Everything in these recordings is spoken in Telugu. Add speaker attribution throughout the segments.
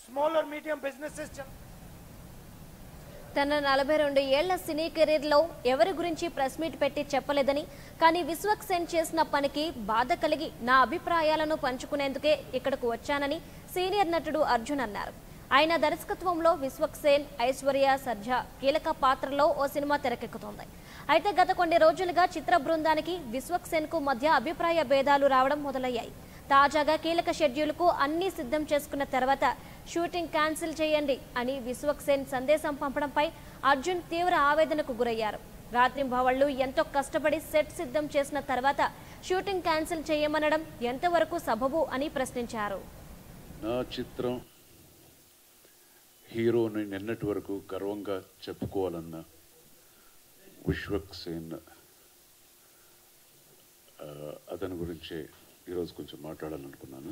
Speaker 1: small or medium businesses chal-
Speaker 2: తన నలభై రెండు ఏళ్ల సినీ కెరీర్లో ఎవరి గురించి ప్రెస్ మీట్ పెట్టి చెప్పలేదని కానీ విశ్వక్ సేన్ చేసిన పనికి బాధ కలిగి నా అభిప్రాయాలను పంచుకునేందుకే ఇక్కడకు వచ్చానని సీనియర్ నటుడు అర్జున్ అన్నారు ఆయన దర్శకత్వంలో విశ్వక్ సేన్ ఐశ్వర్య సర్జా కీలక పాత్రలో ఓ సినిమా తెరకెక్కుతోంది అయితే గత కొన్ని రోజులుగా చిత్ర బృందానికి విశ్వక్ సేన్ కు మధ్య అభిప్రాయ భేదాలు రావడం మొదలయ్యాయి తాజాగా కీలక షెడ్యూల్కు అన్ని సిద్ధం చేసుకున్న తర్వాత షూటింగ్ క్యాన్సిల్ చేయండి అని విశ్వక్ సేన్ సందేశం పంపడంపై అర్జున్ తీవ్ర ఆవేదనకు గురయ్యారు రాత్రింభవళ్లు ఎంతో కష్టపడి సెట్ సిద్ధం చేసిన తర్వాత షూటింగ్ క్యాన్సిల్ చేయమనడం ఎంతవరకు సబబు అని ప్రశ్నించారు
Speaker 3: నా చిత్రం హీరోని నిన్నటి వరకు గర్వంగా చెప్పుకోవాలన్న విశ్వక్ సేన్ ఆ, అతని గురించే ఈరోజు కొంచెం మాట్లాడాలనుకున్నాను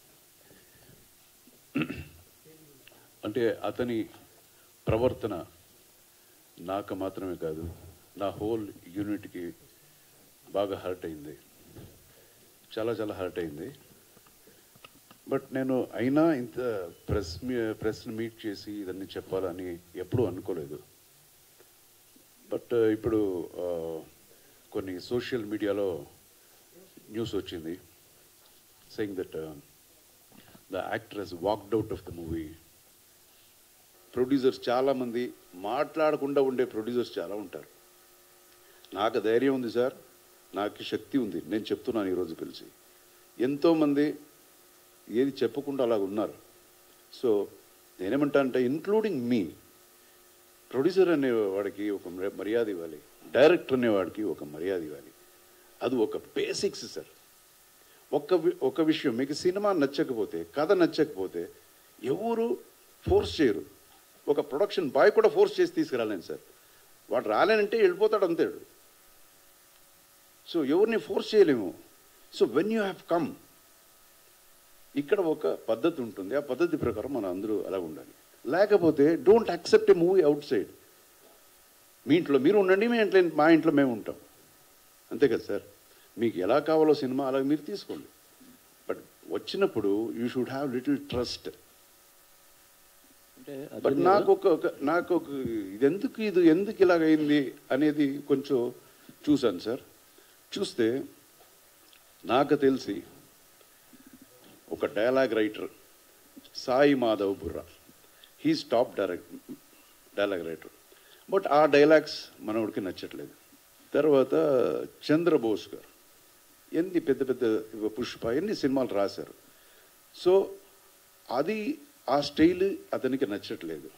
Speaker 3: అంటే అతని ప్రవర్తన నాకు మాత్రమే కాదు నా హోల్ యూనిట్కి బాగా హర్ట్ అయింది చాలా చాలా హర్ట్ అయింది బట్ నేను అయినా ఇంత ప్రెస్ ప్రెస్ని మీట్ చేసి ఇదన్నీ చెప్పాలని ఎప్పుడూ అనుకోలేదు బట్ ఇప్పుడు ఆ, కొన్ని సోషల్ మీడియాలో న్యూస్ వచ్చింది saying that the actor he's walked out of the movie producers చాలామంది మాట్లాడకుండా ఉండే ప్రొడ్యూసర్స్ చాలా ఉంటారు నాకు ధైర్యం ఉంది సార్ నాకు శక్తి ఉంది నేను చెప్తున్నాను ఈరోజు పిలిచి ఎంతోమంది ఏది చెప్పకుండా అలా ఉన్నారు సో నేనేమంటానంటే ఇన్క్లూడింగ్ మీ ప్రొడ్యూసర్ అనేవాడికి ఒక మర్య- మర్యాద ఇవ్వాలి డైరెక్టర్ అనేవాడికి ఒక మర్యాద ఇవ్వాలి అది ఒక బేసిక్స్ సార్ ఒక్క వి- ఒక విషయం మీకు సినిమా నచ్చకపోతే కథ నచ్చకపోతే ఎవరు ఫోర్స్ చేయరు ఒక ప్రొడక్షన్ బాయ్ కూడా ఫోర్స్ చేసి తీసుకురాలేను సార్ వాడు రాలేనంటే వెళ్ళిపోతాడు అంతే సో ఎవరిని ఫోర్స్ చేయలేము so when you have come ఇక్కడ ఒక పద్ధతి ఉంటుంది ఆ పద్ధతి ప్రకారం మనం అందరూ అలా ఉండాలి లేకపోతే don't accept a movie outside మీ ఇంట్లో మీరు ఉండండి మీ ఇంట్లో మా ఇంట్లో మేము ఉంటాం అంతే కదా సార్ మీకు ఎలా కావాలో సినిమా అలా మీరు తీసుకోండి బట్ వచ్చినప్పుడు you should have little trust
Speaker 4: అంటే
Speaker 3: బట్
Speaker 4: అర్జున్
Speaker 3: నాకు
Speaker 4: గారు,
Speaker 3: ఒక ఒక నాకు ఒక ఇది ఎందుకు ఇది ఎందుకు ఇలాగైంది అనేది కొంచెం చూశాను సార్ చూస్తే నాకు తెలిసి ఒక dialogue writer Sai Madhav Burra he's top direct dialogue writer but ఆ డైలాగ్స్ మనోడికి నచ్చట్లేదు తర్వాత చంద్రబోస్ గారు ఎన్ని పెద్ద పెద్ద పుష్ప ఎన్ని సినిమాలు రాశారు సో అది ఆ స్టైల్ అతనికి నచ్చట్లేదు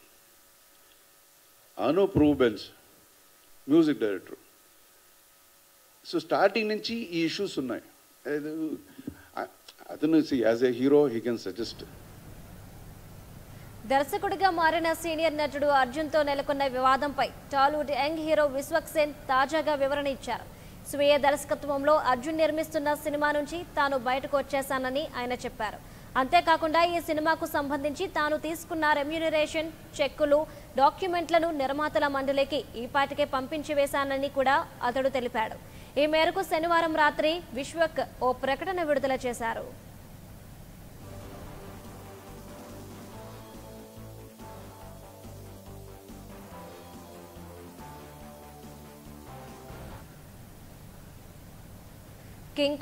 Speaker 3: Anup Rubens music director so starting నుంచి ఈ ఇష్యూస్ ఉన్నాయి అది, అ- అతను as a hero he can suggest
Speaker 2: దర్శకుడిగా మారిన సీనియర్ నటుడు అర్జున్తో నెలకొన్న వివాదంపై టాలీవుడ్ యంగ్ హీరో విశ్వక్ సేన్ తాజాగా వివరణ ఇచ్చారు స్వీయ దర్శకత్వంలో అర్జున్ నిర్మిస్తున్న సినిమా నుంచి తాను బయటకు వచ్చేశానని ఆయన చెప్పారు అంతేకాకుండా ఈ సినిమాకు సంబంధించి తాను తీసుకున్న రెమ్యూనరేషన్ చెక్కులు డాక్యుమెంట్లను నిర్మాతల మండలికి ఈ పాటికే పంపించి వేశానని కూడా అతడు తెలిపాడు ఈ మేరకు శనివారం రాత్రి విశ్వక్ ఓ ప్రకటన విడుదల చేశారు కింగ్